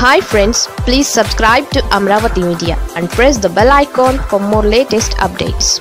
hi friends please subscribe to Amaravati media and press the bell icon for more latest updates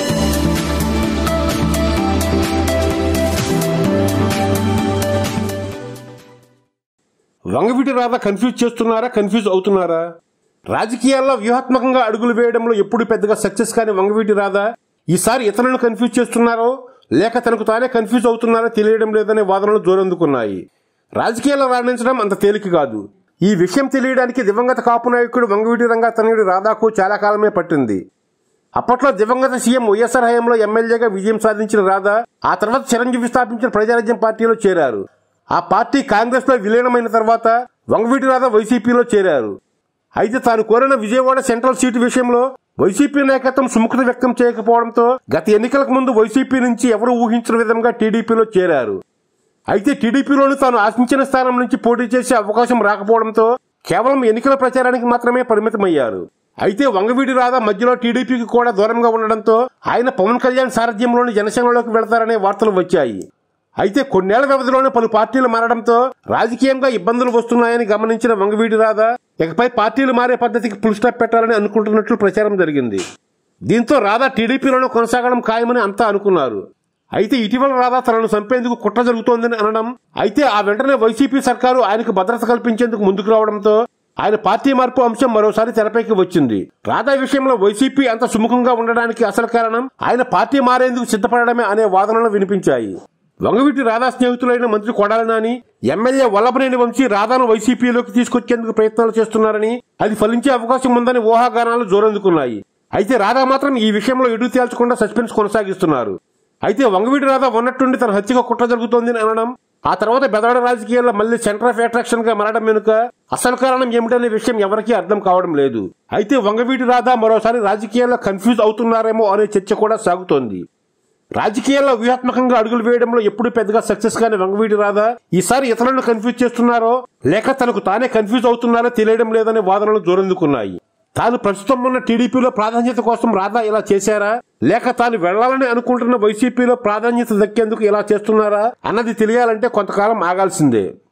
Vangaveeti Radha confuse చేస్తున్నారా confuse అవుతున్నారా రాజకీయాల్లో వ్యూహాత్మకంగా అడుగులు వేయడంలో ఎప్పుడు పెద్దగా సక్సెస్ కాని వంగవీటి రాధా ఈసారి ఇతరులను కన్ఫ్యూజ్ చేస్తున్నారో లేక తనకు తానే కన్ఫ్యూజ్ అవుతున్నారో తెలియడం లేదనే వాదనలు జోరందుకున్నాయి రాజకీయాల్లో రాణించడం అంత తేలిక కాదు ఈ విషయం తెలియడానికి దివంగత కాపు నాయకుడు వంగవీటి రంగా తనయుడు రాధాకు చాలా కాలమే పట్టింది అప్పట్లో దివంగత సీఎం వైఎస్ఆర్ హయాంలో ఎమ్మెల్యేగా విజయం సాధించిన రాధా ఆ తర్వాత చిరంజీవి స్థాపించిన ప్రజారాజ్యం పార్టీలో చేరారు ఆ పార్టీ కాంగ్రెస్ లో విలీనమైన తర్వాత వంగవీటి రాధా వైసీపీలో చేరారు అయితే తాను కోరిన విజయవాడ సెంట్రల్ సీటు విషయంలో వైసీపీ నాయకత్వం సుముఖత వ్యక్తం చేయకపోవడంతో గత ఎన్నికలకు ముందు వైసీపీ నుంచి ఎవరూ ఊహించిన విధంగా టీడీపీలో చేరారు అయితే టీడీపీలోని తాను ఆశించిన స్థానం నుంచి పోటీ చేసే అవకాశం రాకపోవడంతో కేవలం ఎన్నికల ప్రచారానికి మాత్రమే పరిమితమయ్యారు అయితే వంగవీడి రాధా మధ్యలో టీడీపీకి కూడా దూరంగా ఉండడంతో ఆయన పవన్ కళ్యాణ్ సారథ్యంలోని జనసేనలోకి వెళతారనే వార్తలు వచ్చాయి అయితే కొన్నేళ్ల వ్యవధిలోనే పలు పార్టీలు మారడంతో రాజకీయంగా ఇబ్బందులు వస్తున్నాయని గమనించిన వంగవీడి రాధా ఇకపై పార్టీలు మారే పద్ధతికి ఫుల్ స్టాప్ పెట్టాలని అనుకుంటున్నట్లు ప్రచారం జరిగింది దీంతో రాధా టీడీపీలోనే కొనసాగడం ఖాయమని అంతా అనుకున్నారు అయితే ఇటీవల రాధా తనను చంపేందుకు కుట్ర జరుగుతోందని అనడం అయితే ఆ వెంటనే వైసీపీ సర్కారు ఆయనకు భద్రత కల్పించేందుకు ముందుకు రావడంతో ఆయన పార్టీ మార్పు అంశం మరోసారి తెరపైకి వచ్చింది రాధా విషయంలో వైసీపీ అంత సుముఖంగా ఉండడానికి అసలు కారణం ఆయన పార్టీ మారేందుకు సిద్ధపడడమే అనే వాదనలు వినిపించాయి వంగవీటి రాధా స్నేహితులైన మంత్రి కొడాలి నాని ఎమ్మెల్యే వల్లభనేని వంశీ రాధాను వైసీపీలోకి తీసుకొచ్చేందుకు ప్రయత్నాలు చేస్తున్నారని అది ఫలించే అవకాశం ఉందని ఊహాగానాలు జోరందుకున్నాయి అయితే రాధా మాత్రం ఈ విషయంలో ఎటు తేల్చకుండా సస్పెన్స్ కొనసాగిస్తున్నారు అయితే వంగవీటి రాధా ఉన్నట్టుండి తన హత్యగా కుట్ర జరుగుతోందని అనడం ఆ తర్వాత బెదవాడ రాజకీయాల్లో మళ్ళీ సెంటర్ ఆఫ్ అట్రాక్షన్ గా మారడం వెనుక అసలు కారణం ఏమిటనే విషయం ఎవరికీ అర్థం కావడం లేదు అయితే వంగవీటి రాధా మరోసారి రాజకీయాల్లో కన్ఫ్యూజ్ అవుతున్నారేమో అనే చర్చ కూడా సాగుతోంది రాజకీయాల్లో వ్యూహాత్మకంగా అడుగులు వేయడంలో ఎప్పుడు పెద్దగా సక్సెస్ కాని వంగవీటి రాధా ఈసారి ఇతరులను కన్ఫ్యూజ్ చేస్తున్నారో లేక తనకు తానే కన్ఫ్యూజ్ అవుతున్నారో తెలియడం లేదనే వాదనలు జోరందుకున్నాయి తాను ప్రస్తుతం ఉన్న టీడీపీలో ప్రాధాన్యత కోసం రాధా ఇలా చేశారా లేక తాను వెళ్లాలని అనుకుంటున్న వైసీపీలో ప్రాధాన్యత దక్కేందుకు ఇలా చేస్తున్నారా అన్నది తెలియాలంటే కొంతకాలం ఆగాల్సిందే